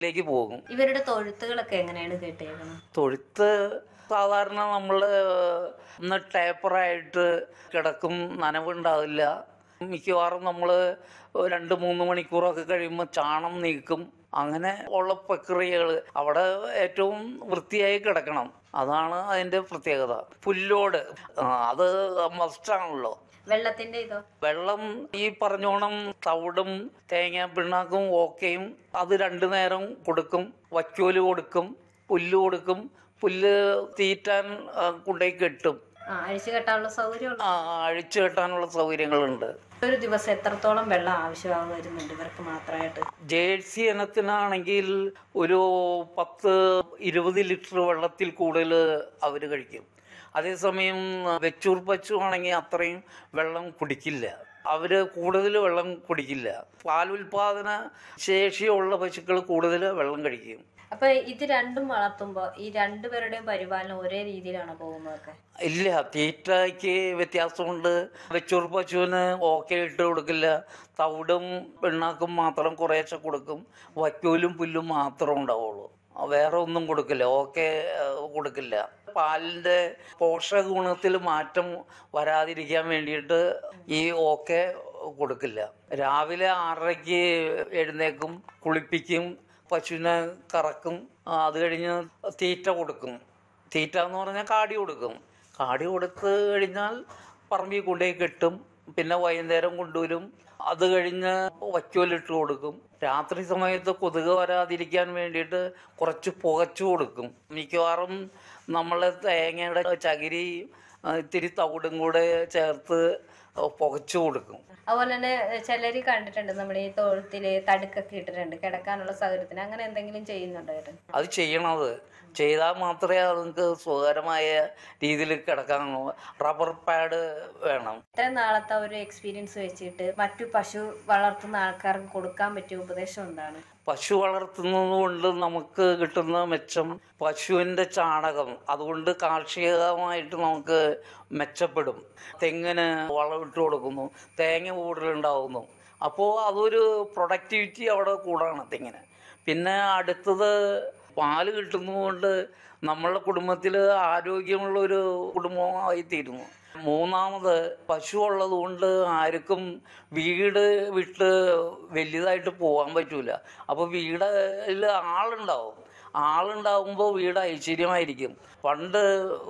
ലേക്ക് പോകും ഇവരുടെ തൊഴുത്തുകളൊക്കെ എങ്ങനെയാണ് കേട്ടേക്കുന്നത് തൊഴുത്ത് സാധാരണ നമ്മൾ ഒന്ന് ടേപ്പറായിട്ട് കിടക്കും നനവുണ്ടാവില്ല മിക്കവാറും നമ്മൾ രണ്ട് മൂന്ന് മണിക്കൂറൊക്കെ കഴിയുമ്പോൾ ചാണം നീക്കും അങ്ങനെ ഉള്ള പ്രക്രിയകൾ അവിടെ ഏറ്റവും വൃത്തിയായി കിടക്കണം അതാണ് അതിൻ്റെ പ്രത്യേകത പുല്ലോട് ആ, അത് മസ്റ്റാണല്ലോ വെള്ളത്തിന്റെ ഇതോ വെള്ളം ഈ പറഞ്ഞോണം തവിടും തേങ്ങ പിണ്ണാക്കും ഓക്കയും അത് രണ്ടു നേരം കൊടുക്കും വയ്ക്കോല് കൊടുക്കും പുല്ല് കൊടുക്കും പുല്ല് തീറ്റാൻ ആ, കൊണ്ടുപോയി കെട്ടും ആ അഴിച്ചു കെട്ടാനുള്ള സൗകര്യമുള്ള ആ, അഴിച്ചു കെട്ടാനുള്ള സൗകര്യങ്ങളുണ്ട് ഒരു ദിവസം എത്രത്തോളം വെള്ളം ആവശ്യമാകും വരുന്നുണ്ട് ഇവർക്ക് മാത്രമായിട്ട് ജേഴ്സി ഇനത്തിനാണെങ്കിൽ ഒരു പത്ത് ഇരുപത് ലിറ്റർ വെള്ളത്തിൽ കൂടുതൽ അവർ കഴിക്കും അതേസമയം വെച്ചൂർ പശു ആണെങ്കിൽ അത്രയും വെള്ളം കുടിക്കില്ല അവർ കൂടുതൽ വെള്ളം കുടിക്കില്ല പാലുൽപാദന ശേഷിയുള്ള പശുക്കൾ കൂടുതൽ വെള്ളം കഴിക്കും അപ്പൊ ഇത് രണ്ടും വളർത്തുമ്പോ ഈ രണ്ടുപേരുടെയും പരിപാലനം ഒരേ രീതിയിലാണ് പോകുന്നതൊക്കെ ഇല്ല തീറ്റയ്ക്ക് വ്യത്യാസമുണ്ട് വെച്ചൂർ പശുവിന് ഓക്കെ ഇട്ട് കൊടുക്കില്ല തവിടും പിണ്ണാക്കും മാത്രം കുറേശ്ശെ കൊടുക്കും വയ്ക്കോലും പുല്ലും മാത്രം ഉണ്ടാവുള്ളൂ വേറെ ഒന്നും കൊടുക്കില്ല ഓക്കെ കൊടുക്കില്ല പാലിൻ്റെ പോഷക ഗുണത്തിൽ മാറ്റം വരാതിരിക്കാൻ വേണ്ടിയിട്ട് ഈ ഓക്കെ കൊടുക്കില്ല രാവിലെ ആറരയ്ക്ക് എഴുന്നേക്കും കുളിപ്പിക്കും പശുവിനെ കറക്കും ആ, അത് കഴിഞ്ഞ് തീറ്റ കൊടുക്കും തീറ്റ എന്ന് പറഞ്ഞാൽ കാടി കൊടുക്കും കാടി കൊടുത്ത് കഴിഞ്ഞാൽ പറമ്പിൽ കൊണ്ടുപോയി കെട്ടും പിന്നെ വൈകുന്നേരം കൊണ്ടുവരും അത് കഴിഞ്ഞ് വയ്ക്കോലിട്ട് കൊടുക്കും രാത്രി സമയത്ത് കൊതുക് വരാതിരിക്കാൻ വേണ്ടിയിട്ട് കുറച്ച് പുകച്ചു കൊടുക്കും മിക്കവാറും നമ്മൾ തേങ്ങയുടെ ചകിരി ആ, ഇത്തിരി തവിടും കൂടെ ചേർത്ത് പുകച്ചു കൊടുക്കും അതുപോലെ തന്നെ ചിലര് കണ്ടിട്ടുണ്ട് നമ്മുടെ ഈ തൊഴുത്തില് തടുക്കൊക്കെ ഇട്ടിട്ടുണ്ട് കിടക്കാനുള്ള സൗകര്യത്തിന് അങ്ങനെ എന്തെങ്കിലും ചെയ്യുന്നുണ്ടോ ഏട്ടൻ അത് ചെയ്യണത് ചെയ്താൽ മാത്രമേ അതുങ്ങൾക്ക് സുഖകരമായ രീതിയിൽ കിടക്കാൻ റബ്ബർ പാഡ് വേണം ഇത്ര നാളത്തെ ഒരു എക്സ്പീരിയൻസ് വെച്ചിട്ട് മറ്റു പശു വളർത്തുന്ന ആൾക്കാർക്ക് കൊടുക്കാൻ പറ്റിയ ഉപദേശം എന്താണ് പശു വളർത്തുന്നത് കൊണ്ട് നമുക്ക് കിട്ടുന്ന മെച്ചം പശുവിൻ്റെ ചാണകം അതുകൊണ്ട് കാർഷികമായിട്ട് നമുക്ക് മെച്ചപ്പെടും തെങ്ങിന് വളമിട്ട് കൊടുക്കുന്നു തേങ്ങ കൂടുതലുണ്ടാകുന്നു അപ്പോൾ അതൊരു പ്രൊഡക്ടിവിറ്റി അവിടെ കൂടാണ് തെങ്ങിന് പിന്നെ അടുത്തത് പാല് കിട്ടുന്നതുകൊണ്ട് നമ്മളുടെ കുടുംബത്തിൽ ആരോഗ്യമുള്ള ഒരു കുടുംബമായി തീരുന്നു മൂന്നാമത് പശു ഉള്ളത് കൊണ്ട് ആർക്കും വീട് വിട്ട് വലിയതായിട്ട് പോകാൻ പറ്റൂല അപ്പോൾ വീടിൽ ആളുണ്ടാവും ആളുണ്ടാവുമ്പോൾ വീട് ഐശ്വര്യമായിരിക്കും പണ്ട്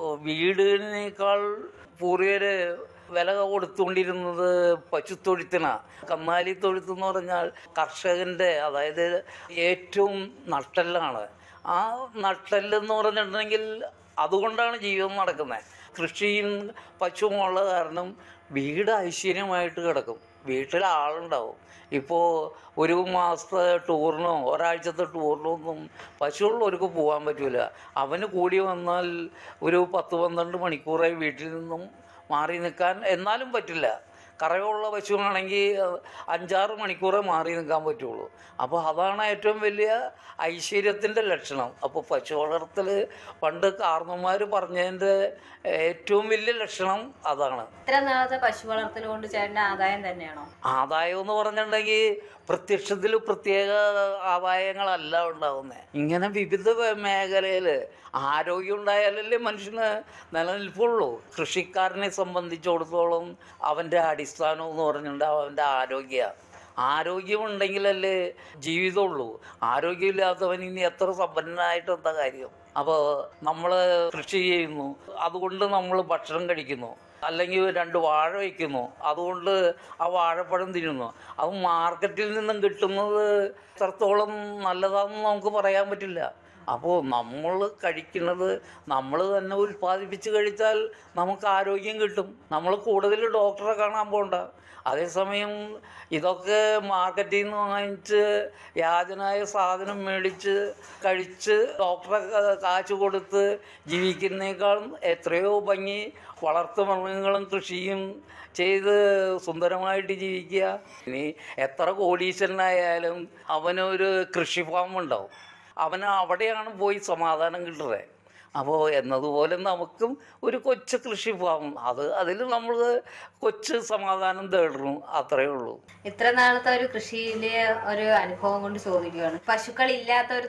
വീടിനേക്കാൾ പൂർവികര് വില കൊടുത്തുകൊണ്ടിരുന്നത് പശുത്തൊഴുത്തിനാണ് കന്നാലി തൊഴുത്ത് എന്ന് പറഞ്ഞാൽ കർഷകൻ്റെ അതായത് ഏറ്റവും നട്ടെല്ലാണ് ആ നട്ടെല്ലെന്ന് പറഞ്ഞിട്ടുണ്ടെങ്കിൽ അതുകൊണ്ടാണ് ജീവിതം നടക്കുന്നത് കൃഷിയും പശുവും ഉള്ള കാരണം വീട് ഐശ്വര്യമായിട്ട് കിടക്കും വീട്ടിൽ ആളുണ്ടാവും ഇപ്പോൾ ഒരു മാസത്തെ ടൂറിനോ ഒരാഴ്ചത്തെ ടൂറിനോ ഒന്നും പശുവുള്ളവർക്ക് പോകാൻ പറ്റില്ല അവന് കൂടി വന്നാൽ ഒരു പത്ത് പന്ത്രണ്ട് മണിക്കൂറായി വീട്ടിൽ നിന്നും മാറി നിൽക്കാൻ എന്നാലും പറ്റില്ല കറയുള്ള പശുവാണെങ്കിൽ അഞ്ചാറ് മണിക്കൂറേ മാറി നിൽക്കാൻ പറ്റുള്ളൂ അപ്പോൾ അതാണ് ഏറ്റവും വലിയ ഐശ്വര്യത്തിൻ്റെ ലക്ഷണം അപ്പോൾ പശു വളർത്തൽ പണ്ട് കാർന്നന്മാർ പറഞ്ഞതിൻ്റെ ഏറ്റവും വലിയ ലക്ഷണം അതാണ് ഇത്ര നാളത്തെ പശു വളർത്തൽ കൊണ്ട് ചേട്ടന്റെ ആദായം തന്നെയാണോ ആദായം എന്ന് പറഞ്ഞിട്ടുണ്ടെങ്കിൽ പ്രത്യക്ഷത്തിൽ പ്രത്യേക ആദായങ്ങളല്ല ഉണ്ടാകുന്നത് ഇങ്ങനെ വിവിധ മേഖലയിൽ ആരോഗ്യം ഉണ്ടായാലല്ലേ മനുഷ്യന് നിലനിൽപ്പുള്ളൂ കൃഷിക്കാരനെ സംബന്ധിച്ചിടത്തോളം അവൻ്റെ അടിസ്ഥാനം എന്ന് പറഞ്ഞിട്ടുണ്ട് അവൻ്റെ ആരോഗ്യ ആരോഗ്യമുണ്ടെങ്കിലല്ലേ ജീവിതമുള്ളൂ ആരോഗ്യമില്ലാത്തവൻ ഇനി എത്ര സമ്പന്നനായിട്ട് എന്താ കാര്യം അപ്പോൾ നമ്മൾ കൃഷി ചെയ്യുന്നു അതുകൊണ്ട് നമ്മൾ ഭക്ഷണം കഴിക്കുന്നു അല്ലെങ്കിൽ രണ്ട് വാഴ വയ്ക്കുന്നു അതുകൊണ്ട് ആ വാഴപ്പഴം തിന്നുന്നു അത് മാർക്കറ്റിൽ നിന്നും കിട്ടുന്നത് എത്രത്തോളം നല്ലതാണെന്ന് നമുക്ക് പറയാൻ പറ്റില്ല അപ്പോൾ നമ്മൾ കഴിക്കുന്നത് നമ്മൾ തന്നെ ഉൽപ്പാദിപ്പിച്ച് കഴിച്ചാൽ നമുക്ക് ആരോഗ്യം കിട്ടും നമ്മൾ കൂടുതൽ ഡോക്ടറെ കാണാൻ പോകണ്ട അതേസമയം ഇതൊക്കെ മാർക്കറ്റിൽ നിന്ന് വാങ്ങിച്ച് യാതനായ സാധനം മേടിച്ച് കഴിച്ച് ഡോക്ടറെ ക- കാശ് കൊടുത്ത് ജീവിക്കുന്നേക്കാളും എത്രയോ ഭംഗി വളർത്തു മൃഗങ്ങളും കൃഷിയും ചെയ്ത് സുന്ദരമായിട്ട് ജീവിക്കുക ഇനി എത്ര കോടീശ്വരനായാലും അവനൊരു കൃഷി ഫാം ഉണ്ടാവും അവന് അവിടെയാണ് പോയി സമാധാനം കിട്ടുന്നത് അപ്പോൾ എന്നതുപോലെ നമുക്കും ഒരു കൊച്ചു കൃഷി ഫാം അത് അതിൽ നമ്മൾ കൊച്ചു സമാധാനം തേടുന്നു അത്രയേ ഉള്ളൂ ഇത്ര നാളത്തെ ഒരു കൃഷിയിലെ ഒരു അനുഭവം കൊണ്ട് ചോദിക്കുകയാണ് പശുക്കൾ ഇല്ലാത്ത ഒരു